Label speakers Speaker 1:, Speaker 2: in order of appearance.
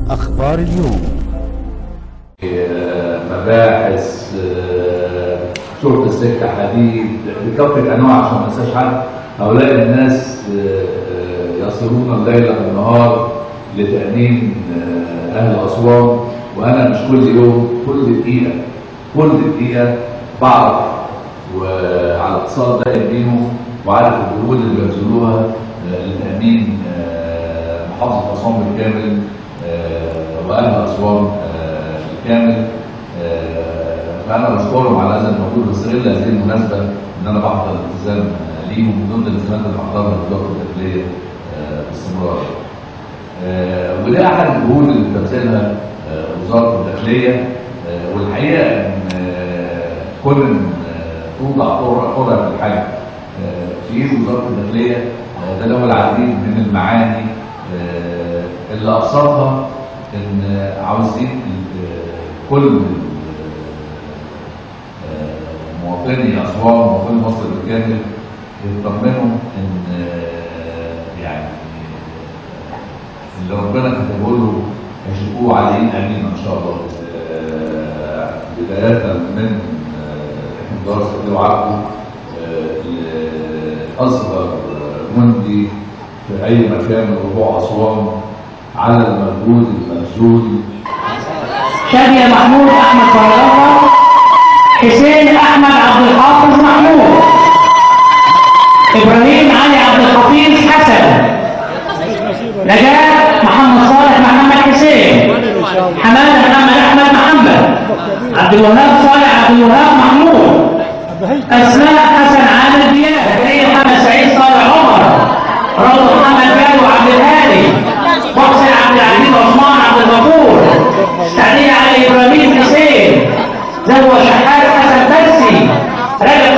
Speaker 1: أخبار اليوم
Speaker 2: مباحث شرطة السكة حديد بكافة أنواع عشان ما ننساش حد هؤلاء الناس يصلون الليل والنهار لتأمين أهل أسوان وأنا مش كل يوم كل دقيقة كل دقيقة بعرف وعلى اتصال دائم بيهم وعارف الجهود اللي بيبذلوها لتأمين محافظة أسوان بالكامل وأهل أسوان بالكامل فأنا بشكرهم على هذا الموجود بستغل هذه المناسبة إن أنا بحضر الالتزام ليهم من ضمن الالتزامات اللي بحضرها لوزارة الداخلية باستمرار. وده أحد الجهود اللي بتبذلها وزارة الداخلية والحقيقة إن كل إن توضع قرى في الحج في ايد وزارة الداخلية ده له العديد من المعاني اللي أبسطها إن عاوزين كل مواطني أسوان ومواطني مصر بالكامل يطمنوا إن يعني اللي ربنا كتبه له هيشوفوه عليه أمين إن شاء الله بداية من إحدى سبيل عبده لأصغر جندي في أي مكان من ربوع أسوان على المجهود المبذول
Speaker 3: شادية محمود أحمد فرغلة حسين أحمد عبد الحافظ محمود إبراهيم علي عبد الحفيظ حسن نجاة محمد صالح محمد حسين حماد محمد أحمد محمد عبد الوهاب صالح عبد الوهاب محمود أسماء حسن عادل دياب زكريا محمد سعيد صالح عمر رضا محمد جابر عبد الهادي محسن عبد العزيز عثمان عبد الغفور سعدية علي إبراهيم حسين زوج شحات حسن ترسي رجب